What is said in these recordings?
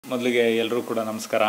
ಮೊದಲಿಗೆ ಎಲ್ಲರೂ ಕೂಡ ನಮಸ್ಕಾರ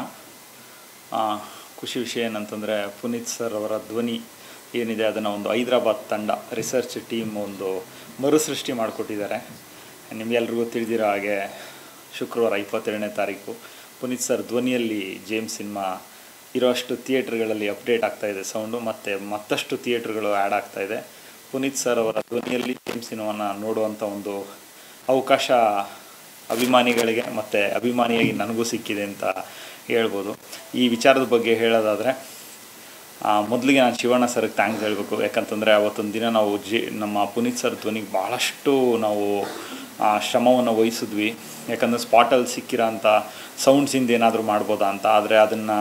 ಆ, ಖುಷಿ ವಿಷಯ ಏನಂತಂದರೆ ಪುನೀತ್ ಸರ್ ಅವರ ಧ್ವನಿ ಏನಿದೆ ಅದನ್ನು ಒಂದು ಹೈದರಾಬಾದ್ ತಂಡ ರಿಸರ್ಚ್ ಟೀಮ್ ಒಂದು ಮರುಸೃಷ್ಟಿ ಮಾಡಿಕೊಟ್ಟಿದ್ದಾರೆ ನಿಮಗೆಲ್ರಿಗೂ ತಿಳಿದಿರೋ ಹಾಗೆ ಶುಕ್ರವಾರ ಇಪ್ಪತ್ತೆರಡನೇ ತಾರೀಕು ಪುನೀತ್ ಸರ್ ಧ್ವನಿಯಲ್ಲಿ ಜೇಮ್ಸ್ ಸಿನಿಮಾ ಇರೋಷ್ಟು ಥಿಯೇಟ್ರ್ಗಳಲ್ಲಿ ಅಪ್ಡೇಟ್ ಆಗ್ತಾ ಇದೆ ಸೌಂಡು ಮತ್ತು ಮತ್ತಷ್ಟು ಥಿಯೇಟ್ರ್ಗಳು ಆ್ಯಡ್ ಆಗ್ತಾ ಇದೆ ಪುನೀತ್ ಸರ್ ಅವರ ಧ್ವನಿಯಲ್ಲಿ ಜೇಮ್ಸ್ ಸಿನಿಮಾನ ನೋಡುವಂಥ ಒಂದು ಅವಕಾಶ ಅಭಿಮಾನಿಗಳಿಗೆ ಮತ್ತು ಅಭಿಮಾನಿಯಾಗಿ ನನಗೂ ಸಿಕ್ಕಿದೆ ಅಂತ ಹೇಳ್ಬೋದು ಈ ವಿಚಾರದ ಬಗ್ಗೆ ಹೇಳೋದಾದರೆ ಮೊದಲಿಗೆ ನಾನು ಶಿವಣ್ಣ ಸರ್ಗೆ ಥ್ಯಾಂಕ್ಸ್ ಹೇಳಬೇಕು ಯಾಕಂತಂದರೆ ಅವತ್ತೊಂದು ದಿನ ನಾವು ಜಿ ನಮ್ಮ ಪುನೀತ್ ಸರ್ ಧ್ವನಿಗೆ ಭಾಳಷ್ಟು ನಾವು ಆ, ಶ್ರಮವನ್ನು ವಹಿಸಿದ್ವಿ ಯಾಕಂದರೆ ಸ್ಪಾಟಲ್ಲಿ ಸಿಕ್ಕಿರೋ ಅಂಥ ಸೌಂಡ್ಸಿಂದ ಏನಾದರೂ ಮಾಡ್ಬೋದಾ ಅಂತ ಆದರೆ ಅದನ್ನು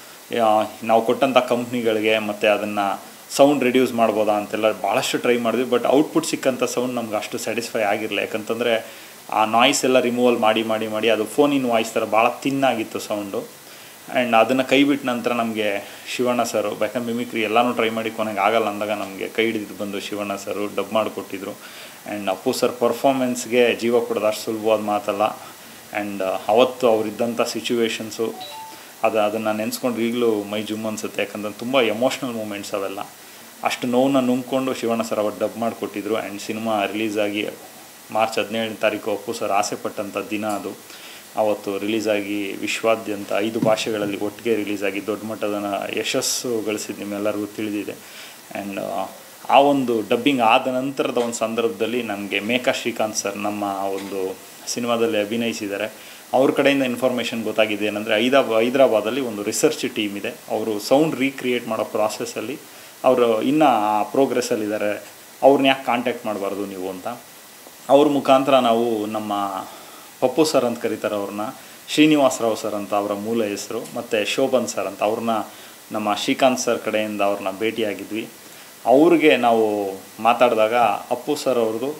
ನಾವು ಕೊಟ್ಟಂಥ ಕಂಪ್ನಿಗಳಿಗೆ ಮತ್ತು ಅದನ್ನು ಸೌಂಡ್ ರಿಡ್ಯೂಸ್ ಮಾಡ್ಬೋದಾ ಅಂತೆಲ್ಲ ಭಾಳಷ್ಟು ಟ್ರೈ ಮಾಡಿದ್ವಿ ಬಟ್ ಔಟ್ಪುಟ್ ಸಿಕ್ಕಂಥ ಸೌಂಡ್ ನಮ್ಗೆ ಅಷ್ಟು ಸ್ಯಾಟಿಸ್ಫೈ ಆಗಿರಲಿಲ್ಲ ಯಾಕಂತಂದರೆ ಆ ನಾಯ್ಸ್ ಎಲ್ಲ ರಿಮೂವಲ್ ಮಾಡಿ ಮಾಡಿ ಮಾಡಿ ಅದು ಫೋನಿನ ವಾಯ್ಸ್ ಥರ ಭಾಳ ತಿನ್ನಾಗಿತ್ತು ಸೌಂಡು ಆ್ಯಂಡ್ ಅದನ್ನು ಕೈ ಬಿಟ್ಟ ನಂತರ ನಮಗೆ ಶಿವಣ್ಣ ಸರು ಯಾಕಂದ್ರೆ ಮಿಮಿಕ್ರಿ ಎಲ್ಲನೂ ಟ್ರೈ ಮಾಡಿ ಕೊನೆಗೆ ಆಗಲ್ಲ ಅಂದಾಗ ನಮಗೆ ಕೈ ಹಿಡಿದು ಬಂದು ಶಿವಣ್ಣ ಸರು ಡಬ್ ಮಾಡಿಕೊಟ್ಟಿದ್ರು ಆ್ಯಂಡ್ ಅಪ್ಪು ಸರ್ ಪರ್ಫಾರ್ಮೆನ್ಸ್ಗೆ ಜೀವ ಕೊಡೋದು ಅಷ್ಟು ಸುಲಭವಾದ ಮಾತಲ್ಲ ಆ್ಯಂಡ್ ಅವತ್ತು ಅವರಿದ್ದಂಥ ಸಿಚುವೇಶನ್ಸು ಅದು ಅದನ್ನು ನೆನೆಸ್ಕೊಂಡು ಈಗಲೂ ಮೈ ಜುಮ್ ಅನಿಸುತ್ತೆ ಯಾಕಂದ್ರೆ ತುಂಬ ಎಮೋಷ್ನಲ್ ಮೂಮೆಂಟ್ಸ್ ಅವೆಲ್ಲ ಅಷ್ಟು ನೋವನ್ನ ನುಂಗ್ಕೊಂಡು ಶಿವಣ್ಣ ಸರ್ ಅವತ್ತು ಡಬ್ ಮಾಡಿಕೊಟ್ಟಿದ್ರು ಆ್ಯಂಡ್ ಸಿನಿಮಾ ರಿಲೀಸ್ ಆಗಿ ಮಾರ್ಚ್ ಹದಿನೇಳನೇ ತಾರೀಕು ಅಪ್ಪು ಸರ್ ಆಸೆ ಪಟ್ಟಂಥ ದಿನ ಅದು ಅವತ್ತು ರಿಲೀಸ್ ಆಗಿ ವಿಶ್ವಾದ್ಯಂತ ಐದು ಭಾಷೆಗಳಲ್ಲಿ ಒಟ್ಟಿಗೆ ರಿಲೀಸ್ ಆಗಿ ದೊಡ್ಡ ಮಟ್ಟದ ಯಶಸ್ಸು ಗಳಿಸಿದ್ದು ನಿಮ್ಮೆಲ್ಲರಿಗೂ ತಿಳಿದಿದೆ ಆ್ಯಂಡ್ ಆ ಒಂದು ಡಬ್ಬಿಂಗ್ ಆದ ನಂತರದ ಒಂದು ಸಂದರ್ಭದಲ್ಲಿ ನಮಗೆ ಮೇಕಾ ಶ್ರೀಕಾಂತ್ ಸರ್ ನಮ್ಮ ಒಂದು ಸಿನಿಮಾದಲ್ಲಿ ಅಭಿನಯಿಸಿದ್ದಾರೆ ಅವ್ರ ಕಡೆಯಿಂದ ಇನ್ಫಾರ್ಮೇಷನ್ ಗೊತ್ತಾಗಿದೆ ಏನಂದರೆ ಹೈದಾ ಹೈದರಾಬಾದಲ್ಲಿ ಒಂದು ರಿಸರ್ಚ್ ಟೀಮ್ ಇದೆ ಅವರು ಸೌಂಡ್ ರೀಕ್ರಿಯೇಟ್ ಮಾಡೋ ಪ್ರಾಸೆಸ್ಸಲ್ಲಿ ಅವರು ಇನ್ನೂ ಪ್ರೋಗ್ರೆಸ್ಸಲ್ಲಿದ್ದಾರೆ ಅವ್ರನ್ನ ಯಾಕೆ ಕಾಂಟ್ಯಾಕ್ಟ್ ಮಾಡಬಾರ್ದು ನೀವು ಅಂತ ಅವ್ರ ಮುಖಾಂತರ ನಾವು ನಮ್ಮ ಪಪ್ಪು ಸರ್ ಅಂತ ಕರೀತಾರೆ ಅವ್ರನ್ನ ಶ್ರೀನಿವಾಸ್ ರಾವ್ ಸರ್ ಅಂತ ಅವರ ಮೂಲ ಹೆಸರು ಮತ್ತು ಶೋಭನ್ ಸರ್ ಅಂತ ಅವ್ರನ್ನ ನಮ್ಮ ಶ್ರೀಕಾಂತ್ ಸರ್ ಕಡೆಯಿಂದ ಅವ್ರನ್ನ ಭೇಟಿಯಾಗಿದ್ವಿ ಅವ್ರಿಗೆ ನಾವು ಮಾತಾಡಿದಾಗ ಅಪ್ಪು ಸರ್ ಅವ್ರದ್ದು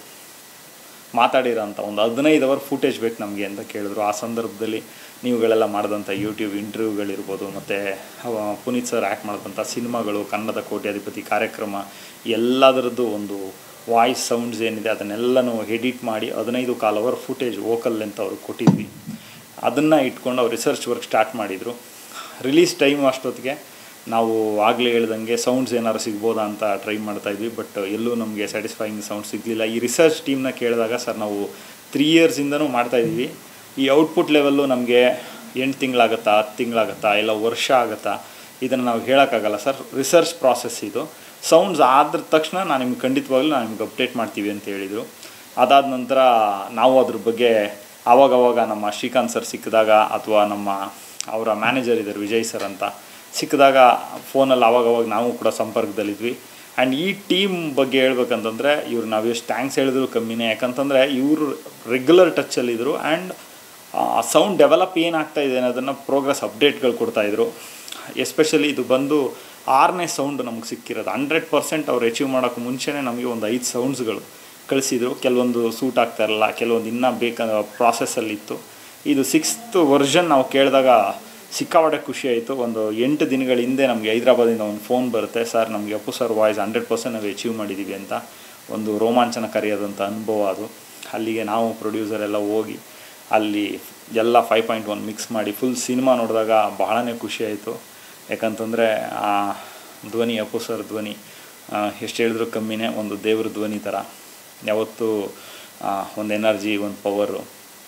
ಮಾತಾಡಿರೋಂಥ ಒಂದು ಹದಿನೈದು ಅವರ್ ಫುಟೇಜ್ ಬೇಕು ನಮಗೆ ಅಂತ ಕೇಳಿದ್ರು ಆ ಸಂದರ್ಭದಲ್ಲಿ ನೀವುಗಳೆಲ್ಲ ಮಾಡಿದಂಥ ಯೂಟ್ಯೂಬ್ ಇಂಟರ್ವ್ಯೂಗಳಿರ್ಬೋದು ಮತ್ತು ಪುನೀತ್ ಸರ್ ಆ್ಯಕ್ಟ್ ಮಾಡಿದಂಥ ಸಿನಿಮಾಗಳು ಕನ್ನಡದ ಕೋಟ್ಯಾಧಿಪತಿ ಕಾರ್ಯಕ್ರಮ ಎಲ್ಲದರದ್ದು ಒಂದು ವಾಯ್ಸ್ ಸೌಂಡ್ಸ್ ಏನಿದೆ ಅದನ್ನೆಲ್ಲನೂ ಎಡಿಟ್ ಮಾಡಿ ಹದಿನೈದು ಕಾಲ್ ಅವರ್ ಫುಟೇಜ್ ವೋಕಲ್ ಅಂತ ಅವ್ರಿಗೆ ಕೊಟ್ಟಿದ್ವಿ ಅದನ್ನು ಇಟ್ಕೊಂಡು ಅವ್ರು ರಿಸರ್ಚ್ ವರ್ಕ್ ಸ್ಟಾರ್ಟ್ ಮಾಡಿದರು ರಿಲೀಸ್ ಟೈಮ್ ಅಷ್ಟೊತ್ತಿಗೆ ನಾವು ಆಗಲೇ ಹೇಳ್ದಂಗೆ ಸೌಂಡ್ಸ್ ಏನಾದ್ರು ಸಿಗ್ಬೋದಾ ಅಂತ ಟ್ರೈ ಮಾಡ್ತಾಯಿದ್ವಿ ಬಟ್ ಎಲ್ಲೂ ನಮಗೆ ಸ್ಯಾಟಿಸ್ಫೈಯಿಂಗ್ ಸೌಂಡ್ ಸಿಗಲಿಲ್ಲ ಈ ರಿಸರ್ಚ್ ಟೀಮ್ನ ಕೇಳಿದಾಗ ಸರ್ ನಾವು ತ್ರೀ ಇಯರ್ಸಿಂದನೂ ಮಾಡ್ತಾಯಿದ್ವಿ ಈ ಔಟ್ಪುಟ್ ಲೆವೆಲ್ಲು ನಮಗೆ ಎಂಟು ತಿಂಗಳಾಗುತ್ತಾ ಹತ್ತು ತಿಂಗಳಾಗುತ್ತಾ ಇಲ್ಲ ವರ್ಷ ಆಗುತ್ತಾ ಇದನ್ನು ನಾವು ಹೇಳೋಕ್ಕಾಗಲ್ಲ ಸರ್ ರಿಸರ್ಚ್ ಪ್ರಾಸೆಸ್ ಇದು ಸೌಂಡ್ಸ್ ಆದ ತಕ್ಷಣ ನಾನು ನಿಮ್ಗೆ ಖಂಡಿತವಾಗ್ಲೂ ನಾನು ನಿಮ್ಗೆ ಅಪ್ಡೇಟ್ ಮಾಡ್ತೀವಿ ಅಂತ ಹೇಳಿದರು ಅದಾದ ನಂತರ ನಾವು ಅದ್ರ ಬಗ್ಗೆ ಆವಾಗವಾಗ ನಮ್ಮ ಶ್ರೀಕಾಂತ್ ಸರ್ ಸಿಕ್ಕಿದಾಗ ಅಥವಾ ನಮ್ಮ ಅವರ ಮ್ಯಾನೇಜರ್ ಇದ್ದಾರೆ ವಿಜಯ್ ಸರ್ ಅಂತ ಸಿಕ್ಕಿದಾಗ ಫೋನಲ್ಲಿ ಆವಾಗವಾಗ ನಾವು ಕೂಡ ಸಂಪರ್ಕದಲ್ಲಿದ್ವಿ ಆ್ಯಂಡ್ ಈ ಟೀಮ್ ಬಗ್ಗೆ ಹೇಳ್ಬೇಕಂತಂದರೆ ಇವ್ರು ನಾವು ಎಷ್ಟು ಥ್ಯಾಂಕ್ಸ್ ಹೇಳಿದ್ರು ಕಮ್ಮಿನೇ ಯಾಕಂತಂದರೆ ಇವರು ರೆಗ್ಯುಲರ್ ಟಚ್ಚಲ್ಲಿದ್ದರು ಆ್ಯಂಡ್ ಸೌಂಡ್ ಡೆವಲಪ್ ಏನಾಗ್ತಾ ಇದೆ ಅನ್ನೋದನ್ನು ಪ್ರೋಗ್ರೆಸ್ ಅಪ್ಡೇಟ್ಗಳು ಕೊಡ್ತಾಯಿದ್ರು ಎಸ್ಪೆಷಲಿ ಇದು ಬಂದು ಆರನೇ ಸೌಂಡ್ ನಮಗೆ ಸಿಕ್ಕಿರೋದು ಹಂಡ್ರೆಡ್ ಪರ್ಸೆಂಟ್ ಅವ್ರು ಅಚೀವ್ ಮಾಡೋಕ್ಕೆ ಮುಂಚೆನೇ ನಮಗೆ ಒಂದು ಐದು ಸೌಂಡ್ಸ್ಗಳು ಕಳಿಸಿದ್ರು ಕೆಲವೊಂದು ಸೂಟ್ ಆಗ್ತಾ ಇರಲ್ಲ ಕೆಲವೊಂದು ಇನ್ನೂ ಬೇಕಾದ ಪ್ರಾಸೆಸ್ಸಲ್ಲಿತ್ತು ಇದು ಸಿಕ್ಸ್ತ್ ವರ್ಷನ್ ನಾವು ಕೇಳಿದಾಗ ಸಿಕ್ಕಾಪಟ್ಟೆ ಖುಷಿ ಆಯಿತು ಒಂದು ಎಂಟು ದಿನಗಳ ಹಿಂದೆ ನಮಗೆ ಹೈದ್ರಾಬಾದಿಂದ ಒಂದು ಫೋನ್ ಬರುತ್ತೆ ಸರ್ ನಮಗೆ Appu sir voice hundred percent ನಾವು ಅಚೀವ್ ಮಾಡಿದ್ದೀವಿ ಅಂತ ಒಂದು ರೋಮಾಂಚನಕಾರಿಯಾದಂಥ ಅನುಭವ ಅದು ಅಲ್ಲಿಗೆ ನಾವು ಪ್ರೊಡ್ಯೂಸರ್ ಎಲ್ಲ ಹೋಗಿ ಅಲ್ಲಿ ಎಲ್ಲ ಫೈವ್ ಪಾಯಿಂಟ್ ಒನ್ ಮಿಕ್ಸ್ ಮಾಡಿ ಫುಲ್ ಸಿನಿಮಾ ನೋಡಿದಾಗ ಬಹಳನೇ ಖುಷಿ ಆಯಿತು ಯಾಕಂತಂದರೆ ಆ ಧ್ವನಿ ಅಪ್ಪು ಸರ್ ಧ್ವನಿ ಎಷ್ಟು ಹೇಳಿದ್ರು ಕಮ್ಮಿನೇ ಒಂದು ದೇವ್ರ ಧ್ವನಿ ಥರ ಯಾವತ್ತೂ ಒಂದು ಎನರ್ಜಿ ಒಂದು ಪವರು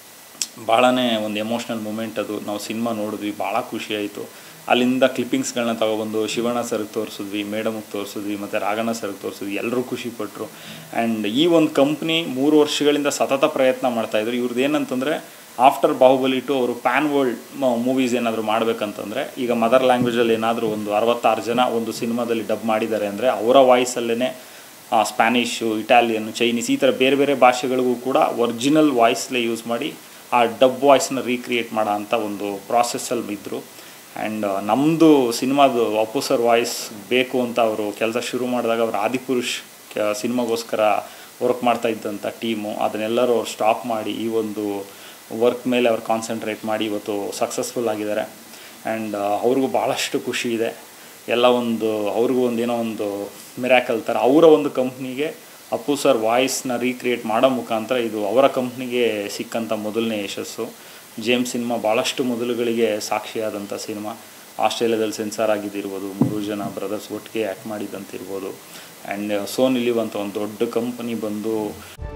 ಭಾಳನೇ ಒಂದು ಎಮೋಷ್ನಲ್ ಮೂಮೆಂಟ್ ಅದು ನಾವು ಸಿನಿಮಾ ನೋಡಿದ್ವಿ ಭಾಳ ಖುಷಿ ಆಯಿತು ಅಲ್ಲಿಂದ ಕ್ಲಿಪ್ಪಿಂಗ್ಸ್ಗಳನ್ನ ತಗೊಬಂದು ಶಿವಣ್ಣ ಸರ್ಗೆ ತೋರಿಸಿದ್ವಿ ಮೇಡಮ್ಗೆ ತೋರಿಸಿದ್ವಿ ಮತ್ತು ರಾಘಣ್ಣ ಸರ್ಗೆ ತೋರಿಸಿದ್ವಿ ಎಲ್ಲರೂ ಖುಷಿಪಟ್ಟರು ಆ್ಯಂಡ್ ಈ ಒಂದು ಕಂಪ್ನಿ ಮೂರು ವರ್ಷಗಳಿಂದ ಸತತ ಪ್ರಯತ್ನ ಮಾಡ್ತಾಯಿದ್ರು ಇವ್ರದ್ದು ಏನಂತಂದರೆ ಆಫ್ಟರ್ ಬಾಹುಬಲಿ ಟು ಅವರು ಪ್ಯಾನ್ ವರ್ಲ್ಡ್ ಮೂವೀಸ್ ಏನಾದರೂ ಮಾಡಬೇಕಂತಂದರೆ ಈಗ ಮದರ್ ಲ್ಯಾಂಗ್ವೇಜಲ್ಲಿ ಏನಾದರೂ ಒಂದು ಅರವತ್ತಾರು ಜನ ಒಂದು ಸಿನಿಮಾದಲ್ಲಿ ಡಬ್ ಮಾಡಿದ್ದಾರೆ ಅಂದರೆ ಅವರ ವಾಯ್ಸಲ್ಲೇ ಸ್ಪ್ಯಾನಿಷು ಇಟಾಲಿಯನ್ ಚೈನೀಸ್ ಈ ಥರ ಬೇರೆ ಬೇರೆ ಭಾಷೆಗಳಿಗೂ ಕೂಡ ಒರಿಜಿನಲ್ ವಾಯ್ಸ್ಲೇ ಯೂಸ್ ಮಾಡಿ ಆ ಡಬ್ ವಾಯ್ಸ್ನ ರೀಕ್ರಿಯೇಟ್ ಮಾಡೋ ಅಂಥ ಒಂದು ಪ್ರಾಸೆಸ್ಸಲ್ಲಿ ಇದ್ದರು ಆ್ಯಂಡ್ ನಮ್ಮದು ಸಿನಿಮಾದು ಅಪ್ಪು ಸರ್ ವಾಯ್ಸ್ ಬೇಕು ಅಂತ ಅವರು ಕೆಲಸ ಶುರು ಮಾಡಿದಾಗ ಅವರು ಆದಿಪುರುಷ್ ಸಿನಿಮಾಗೋಸ್ಕರ ವರ್ಕ್ ಮಾಡ್ತಾ ಇದ್ದಂಥ ಟೀಮು ಅದನ್ನೆಲ್ಲರೂ ಅವ್ರು ಸ್ಟಾಪ್ ಮಾಡಿ ಈ ಒಂದು ವರ್ಕ್ ಮೇಲೆ ಅವ್ರು ಕಾನ್ಸಂಟ್ರೇಟ್ ಮಾಡಿ ಇವತ್ತು ಸಕ್ಸಸ್ಫುಲ್ ಆಗಿದ್ದಾರೆ ಆ್ಯಂಡ್ ಅವ್ರಿಗೂ ಭಾಳಷ್ಟು ಖುಷಿ ಇದೆ ಎಲ್ಲ ಒಂದು ಅವ್ರಿಗೂ ಒಂದು ಏನೋ ಒಂದು ಮಿರಾಕಲ್ ಥರ ಅವರ ಒಂದು ಕಂಪ್ನಿಗೆ ಅಪ್ಪು ಸರ್ ವಾಯ್ಸ್ನ ರೀಕ್ರಿಯೇಟ್ ಮಾಡೋ ಮುಖಾಂತರ ಇದು ಅವರ ಕಂಪ್ನಿಗೆ ಸಿಕ್ಕಂಥ ಮೊದಲನೇ ಯಶಸ್ಸು ಜೇಮ್ಸ್ ಸಿನಿಮಾ ಭಾಳಷ್ಟು ಮೊದಲುಗಳಿಗೆ ಸಾಕ್ಷಿಯಾದಂಥ ಸಿನಿಮಾ ಆಸ್ಟ್ರೇಲಿಯಾದಲ್ಲಿ ಸೆನ್ಸಾರ್ ಆಗಿದ್ದಿರ್ಬೋದು ಮೂರು ಜನ ಬ್ರದರ್ಸ್ ಒಟ್ಟಿಗೆ ಆ್ಯಕ್ಟ್ ಮಾಡಿದ್ದಂತಿರ್ಬೋದು ಆ್ಯಂಡ್ ಸೋನಿ ಲಿವ್ ಅಂತ ಒಂದು ದೊಡ್ಡ ಕಂಪನಿ ಬಂದು